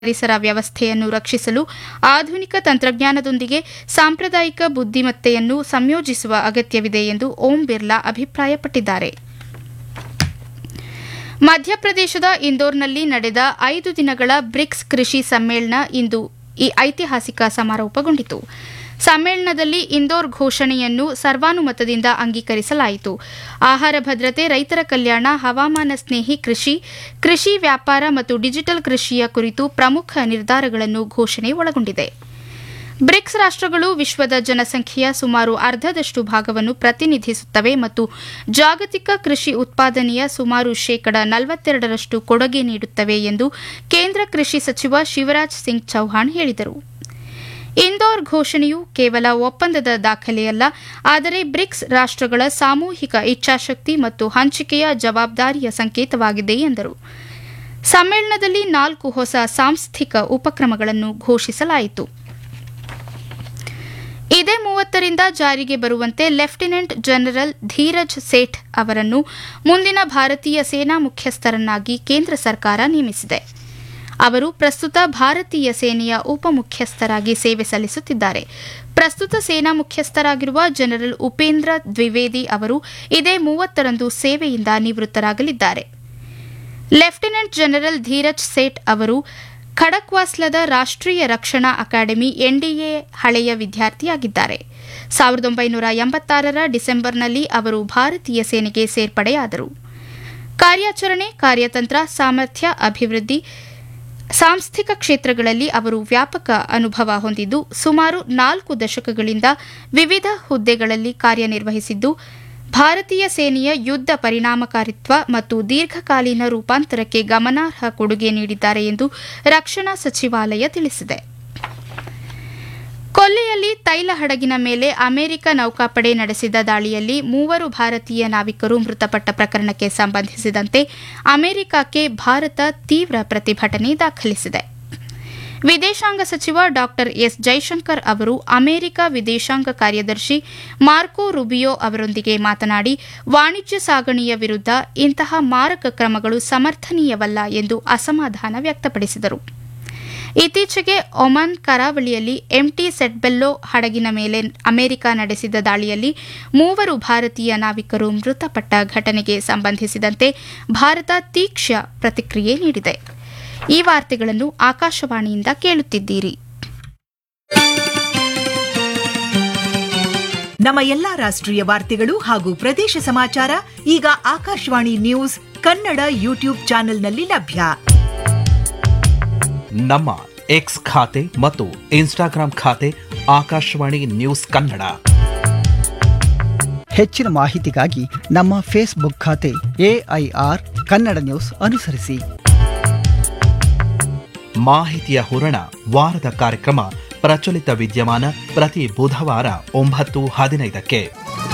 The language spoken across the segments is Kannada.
ಪರಿಸರ ವ್ಯವಸ್ಥೆಯನ್ನು ರಕ್ಷಿಸಲು ಆಧುನಿಕ ತಂತ್ರಜ್ಞಾನದೊಂದಿಗೆ ಸಾಂಪ್ರದಾಯಿಕ ಬುದ್ದಿಮತ್ತೆಯನ್ನು ಸಂಯೋಜಿಸುವ ಅಗತ್ಯವಿದೆ ಎಂದು ಓಂ ಬಿರ್ಲಾ ಅಭಿಪ್ರಾಯಪಟ್ಟಿದ್ದಾರೆ ಮಧ್ಯಪ್ರದೇಶದ ಇಂದೋರ್ನಲ್ಲಿ ನಡೆದ ಐದು ದಿನಗಳ ಬ್ರಿಕ್ಸ್ ಕೃಷಿ ಸಮ್ಮೇಳನ ಇಂದು ಈ ಐತಿಹಾಸಿಕ ಸಮಾರೋಪಗೊಂಡಿತು ಸಮ್ಮೇಳನದಲ್ಲಿ ಇಂದೋರ್ ಘೋಷಣೆಯನ್ನು ಸರ್ವಾನುಮತದಿಂದ ಅಂಗೀಕರಿಸಲಾಯಿತು ಆಹಾರ ಭದ್ರತೆ ರೈತರ ಕಲ್ಯಾಣ ಹವಾಮಾನ ಸ್ನೇಹಿ ಕೃಷಿ ಕೃಷಿ ವ್ಯಾಪಾರ ಮತ್ತು ಡಿಜಿಟಲ್ ಕೃಷಿಯ ಕುರಿತು ಪ್ರಮುಖ ನಿರ್ಧಾರಗಳನ್ನು ಘೋಷಣೆ ಒಳಗೊಂಡಿದೆ ಬ್ರಿಕ್ಸ್ ರಾಷ್ಟ್ರಗಳು ವಿಶ್ವದ ಜನಸಂಖ್ಯೆಯ ಸುಮಾರು ಅರ್ಧದಷ್ಟು ಭಾಗವನ್ನು ಪ್ರತಿನಿಧಿಸುತ್ತವೆ ಮತ್ತು ಜಾಗತಿಕ ಕೃಷಿ ಉತ್ಪಾದನೆಯ ಸುಮಾರು ಶೇಕಡ ನಲವತ್ತೆರಡರಷ್ಟು ಕೊಡುಗೆ ನೀಡುತ್ತವೆ ಎಂದು ಕೇಂದ್ರ ಕೃಷಿ ಸಚಿವ ಶಿವರಾಜ್ ಸಿಂಗ್ ಚೌಹಾಣ್ ಹೇಳಿದರು ಇಂದೋರ್ ಘೋಷಣೆಯು ಕೇವಲ ಒಪ್ಪಂದದ ದಾಖಲೆಯಲ್ಲ ಆದರೆ ಬ್ರಿಕ್ಸ್ ರಾಷ್ಟ್ರಗಳ ಸಾಮೂಹಿಕ ಇಚ್ಛಾಶಕ್ತಿ ಮತ್ತು ಹಂಚಿಕೆಯ ಜವಾಬ್ದಾರಿಯ ಸಂಕೇತವಾಗಿದೆ ಎಂದರು ಸಮ್ಮೇಳನದಲ್ಲಿ ನಾಲ್ಕು ಹೊಸ ಸಾಂಸ್ಥಿಕ ಉಪಕ್ರಮಗಳನ್ನು ಘೋಷಿಸಲಾಯಿತು ಇದೇ ಮೂವತ್ತರಿಂದ ಜಾರಿಗೆ ಬರುವಂತೆ ಲೆಫ್ಟಿನೆಂಟ್ ಜನರಲ್ ಧೀರಜ್ ಸೇಠ್ ಅವರನ್ನು ಮುಂದಿನ ಭಾರತೀಯ ಸೇನಾ ಮುಖ್ಯಸ್ಥರನ್ನಾಗಿ ಕೇಂದ್ರ ಸರ್ಕಾರ ನೇಮಿಸಿದೆ ಅವರು ಪ್ರಸ್ತುತ ಭಾರತೀಯ ಸೇನೆಯ ಉಪಮುಖ್ಯಸ್ಥರಾಗಿ ಸೇವೆ ಸಲ್ಲಿಸುತ್ತಿದ್ದಾರೆ ಪ್ರಸ್ತುತ ಸೇನಾ ಮುಖ್ಯಸ್ಥರಾಗಿರುವ ಜನರಲ್ ಉಪೇಂದ್ರ ದ್ವಿವೇದಿ ಅವರು ಇದೇ ಮೂವತ್ತರಂದು ಸೇವೆಯಿಂದ ನಿವೃತ್ತರಾಗಲಿದ್ದಾರೆ ಲೆಫ್ಟಿನೆಂಟ್ ಜನರಲ್ ಧೀರಜ್ ಸೇಠ್ ಅವರು ಖಡಕ್ವಾಸ್ಲದ ರಾಷ್ಟ್ರೀಯ ರಕ್ಷಣಾ ಅಕಾಡೆಮಿ ಎನ್ಡಿಎ ಹಳೆಯ ವಿದ್ಯಾರ್ಥಿಯಾಗಿದ್ದಾರೆ ಸಾವಿರದ ಒಂಬೈನೂರ ಎಂಬತ್ತಾರರ ಡಿಸೆಂಬರ್ನಲ್ಲಿ ಅವರು ಭಾರತೀಯ ಸೇನೆಗೆ ಸೇರ್ಪಡೆಯಾದರು ಕಾರ್ಯಾಚರಣೆ ಕಾರ್ಯತಂತ್ರ ಸಾಮರ್ಥ್ಯ ಅಭಿವೃದ್ಧಿ ಸಾಂಸ್ಥಿಕ ಕ್ಷೇತ್ರಗಳಲ್ಲಿ ಅವರು ವ್ಯಾಪಕ ಅನುಭವ ಹೊಂದಿದ್ದು ಸುಮಾರು ನಾಲ್ಕು ದಶಕಗಳಿಂದ ವಿವಿಧ ಹುದ್ದೆಗಳಲ್ಲಿ ಕಾರ್ಯನಿರ್ವಹಿಸಿದ್ದು ಭಾರತೀಯ ಸೇನೆಯ ಯುದ್ಧ ಪರಿಣಾಮಕಾರಿತ್ವ ಮತ್ತು ದೀರ್ಘಕಾಲೀನ ರೂಪಾಂತರಕ್ಕೆ ಗಮನಾರ್ಹ ಕೊಡುಗೆ ನೀಡಿದ್ದಾರೆ ಎಂದು ರಕ್ಷಣಾ ಸಚಿವಾಲಯ ತಿಳಿಸಿದೆ ಕೊಲ್ಲಿಯಲ್ಲಿ ತೈಲ ಹಡಗಿನ ಮೇಲೆ ಅಮೆರಿಕ ನೌಕಾಪಡೆ ನಡೆಸಿದ ದಾಳಿಯಲ್ಲಿ ಮೂವರು ಭಾರತೀಯ ನಾವಿಕರು ಮೃತಪಟ್ಟ ಪ್ರಕರಣಕ್ಕೆ ಸಂಬಂಧಿಸಿದಂತೆ ಅಮೆರಿಕಕ್ಕೆ ಭಾರತ ತೀವ್ರ ಪ್ರತಿಭಟನೆ ದಾಖಲಿಸಿದೆ ವಿದೇಶಾಂಗ ಸಚಿವ ಡಾ ಎಸ್ ಜೈಶಂಕರ್ ಅವರು ಅಮೆರಿಕ ವಿದೇಶಾಂಗ ಕಾರ್ಯದರ್ಶಿ ಮಾರ್ಕೋ ರುಬಿಯೋ ಅವರೊಂದಿಗೆ ಮಾತನಾಡಿ ವಾಣಿಜ್ಯ ಸಾಗಣೆಯ ವಿರುದ್ಧ ಇಂತಹ ಮಾರಕ ಕ್ರಮಗಳು ಸಮರ್ಥನೀಯವಲ್ಲ ಎಂದು ಅಸಮಾಧಾನ ವ್ಯಕ್ತಪಡಿಸಿದರು ಇತ್ತೀಚೆಗೆ ಒಮನ್ ಕರಾವಳಿಯಲ್ಲಿ ಎಂಟಿ ಸೆಟ್ಬೆಲ್ಲೋ ಹಡಗಿನ ಮೇಲೆ ಅಮೆರಿಕ ನಡೆಸಿದ ದಾಳಿಯಲ್ಲಿ ಮೂವರು ಭಾರತೀಯ ನಾವಿಕರು ಮೃತಪಟ್ಟ ಘಟನೆಗೆ ಸಂಬಂಧಿಸಿದಂತೆ ಭಾರತ ತೀಕ್ಷ್ಣ ಪ್ರತಿಕ್ರಿಯೆ ನೀಡಿದೆ ಈ ವಾರ್ತೆಗಳನ್ನು ಆಕಾಶವಾಣಿಯಿಂದ ಕೇಳುತ್ತಿದ್ದೀರಿ ನಮ್ಮ ಎಲ್ಲಾ ರಾಷ್ಟ್ರೀಯ ವಾರ್ತೆಗಳು ಹಾಗೂ ಪ್ರದೇಶ ಸಮಾಚಾರ ಈಗ ಆಕಾಶವಾಣಿ ನ್ಯೂಸ್ ಕನ್ನಡ ಯೂಟ್ಯೂಬ್ ಚಾನೆಲ್ನಲ್ಲಿ ಲಭ್ಯ ನಮ್ಮ ಎಕ್ಸ್ ಖಾತೆ ಮತ್ತು ಇನ್ಸ್ಟಾಗ್ರಾಂ ಖಾತೆ ಆಕಾಶವಾಣಿ ನ್ಯೂಸ್ ಕನ್ನಡ ಹೆಚ್ಚಿನ ಮಾಹಿತಿಗಾಗಿ ನಮ್ಮ ಫೇಸ್ಬುಕ್ ಖಾತೆ ಎಐಆರ್ ಕನ್ನಡ ನ್ಯೂಸ್ ಅನುಸರಿಸಿ ಮಾಹಿತಿಯ ಹೂರಣ ವಾರದ ಕಾರ್ಯಕ್ರಮ ಪ್ರಚಲಿತ ವಿದ್ಯಮಾನ ಪ್ರತಿ ಬುಧವಾರ ಒಂಬತ್ತು ಹದಿನೈದಕ್ಕೆ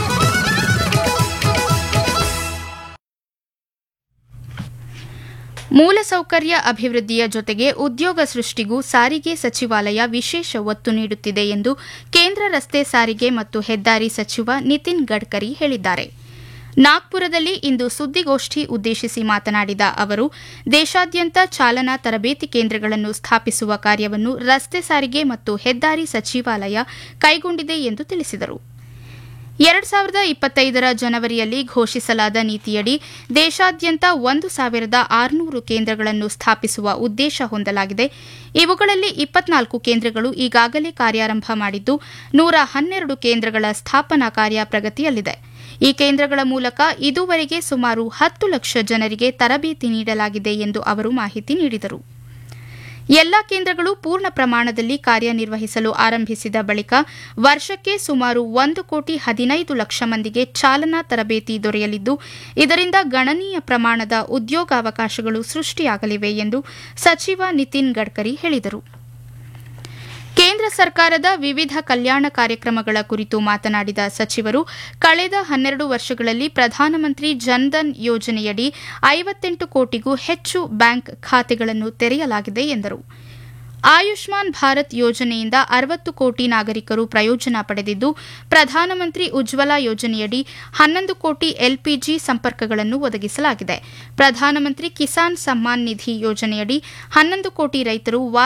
ಮೂಲಸೌಕರ್ಯ ಅಭಿವೃದ್ಧಿಯ ಜೊತೆಗೆ ಉದ್ಯೋಗ ಸೃಷ್ಟಿಗೂ ಸಾರಿಗೆ ಸಚಿವಾಲಯ ವಿಶೇಷ ಒತ್ತು ನೀಡುತ್ತಿದೆ ಎಂದು ಕೇಂದ್ರ ರಸ್ತೆ ಸಾರಿಗೆ ಮತ್ತು ಹೆದ್ದಾರಿ ಸಚಿವ ನಿತಿನ್ ಗಡ್ಕರಿ ಹೇಳಿದ್ದಾರೆ ನಾಗ್ಪುರದಲ್ಲಿ ಇಂದು ಸುದ್ದಿಗೋಷ್ಠಿ ಉದ್ದೇಶಿಸಿ ಮಾತನಾಡಿದ ಅವರು ದೇಶಾದ್ಯಂತ ಚಾಲನಾ ತರಬೇತಿ ಕೇಂದ್ರಗಳನ್ನು ಸ್ಥಾಪಿಸುವ ಕಾರ್ಯವನ್ನು ರಸ್ತೆ ಸಾರಿಗೆ ಮತ್ತು ಹೆದ್ದಾರಿ ಸಚಿವಾಲಯ ಕೈಗೊಂಡಿದೆ ಎಂದು ತಿಳಿಸಿದರು ಎರಡು ಸಾವಿರದ ಇಪ್ಪತ್ತೈದರ ಜನವರಿಯಲ್ಲಿ ಘೋಷಿಸಲಾದ ನೀತಿಯಡಿ ದೇಶಾದ್ಯಂತ ಒಂದು ಸಾವಿರದ ಆರುನೂರು ಕೇಂದ್ರಗಳನ್ನು ಸ್ಥಾಪಿಸುವ ಉದ್ದೇಶ ಹೊಂದಲಾಗಿದೆ ಇವುಗಳಲ್ಲಿ ಇಪ್ಪತ್ನಾಲ್ಕು ಕೇಂದ್ರಗಳು ಈಗಾಗಲೇ ಕಾರ್ಯಾರಂಭ ಮಾಡಿದ್ದು ನೂರ ಹನ್ನೆರಡು ಕೇಂದ್ರಗಳ ಸ್ಥಾಪನಾ ಕಾರ್ಯ ಪ್ರಗತಿಯಲ್ಲಿದೆ ಈ ಕೇಂದ್ರಗಳ ಮೂಲಕ ಇದುವರೆಗೆ ಸುಮಾರು ಹತ್ತು ಲಕ್ಷ ಜನರಿಗೆ ತರಬೇತಿ ನೀಡಲಾಗಿದೆ ಎಂದು ಅವರು ಮಾಹಿತಿ ನೀಡಿದರು ಎಲ್ಲಾ ಕೇಂದ್ರಗಳು ಪೂರ್ಣ ಪ್ರಮಾಣದಲ್ಲಿ ಕಾರ್ಯನಿರ್ವಹಿಸಲು ಆರಂಭಿಸಿದ ಬಳಿಕ ವರ್ಷಕ್ಕೆ ಸುಮಾರು ಒಂದು ಕೋಟಿ ಹದಿನೈದು ಲಕ್ಷ ಮಂದಿಗೆ ಚಾಲನಾ ತರಬೇತಿ ದೊರೆಯಲಿದ್ದು ಇದರಿಂದ ಗಣನೀಯ ಪ್ರಮಾಣದ ಉದ್ಯೋಗಾವಕಾಶಗಳು ಸೃಷ್ಟಿಯಾಗಲಿವೆ ಎಂದು ಸಚಿವ ನಿತಿನ್ ಗಡ್ಕರಿ ಹೇಳಿದರು ಕೇಂದ್ರ ಸರ್ಕಾರದ ವಿವಿಧ ಕಲ್ಯಾಣ ಕಾರ್ಯಕ್ರಮಗಳ ಕುರಿತು ಮಾತನಾಡಿದ ಸಚಿವರು ಕಳೆದ ಹನ್ನೆರಡು ವರ್ಷಗಳಲ್ಲಿ ಪ್ರಧಾನಮಂತ್ರಿ ಜನ್ಧನ್ ಯೋಜನೆಯಡಿ ಐವತ್ತೆಂಟು ಕೋಟಿಗೂ ಹೆಚ್ಚು ಬ್ಯಾಂಕ್ ಖಾತೆಗಳನ್ನು ತೆರೆಯಲಾಗಿದೆ ಎಂದರು ಆಯುಷ್ಮಾನ್ ಭಾರತ್ ಯೋಜನೆಯಿಂದ ಅರವತ್ತು ಕೋಟಿ ನಾಗರಿಕರು ಪ್ರಯೋಜನ ಪಡೆದಿದ್ದು ಪ್ರಧಾನಮಂತ್ರಿ ಉಜ್ವಲಾ ಯೋಜನೆಯಡಿ ಹನ್ನೊಂದು ಕೋಟಿ ಎಲ್ಪಿಜಿ ಸಂಪರ್ಕಗಳನ್ನು ಒದಗಿಸಲಾಗಿದೆ ಪ್ರಧಾನಮಂತ್ರಿ ಕಿಸಾನ್ ಸಮ್ಮಾನ್ ನಿಧಿ ಯೋಜನೆಯಡಿ ಹನ್ನೊಂದು ಕೋಟಿ ರೈತರು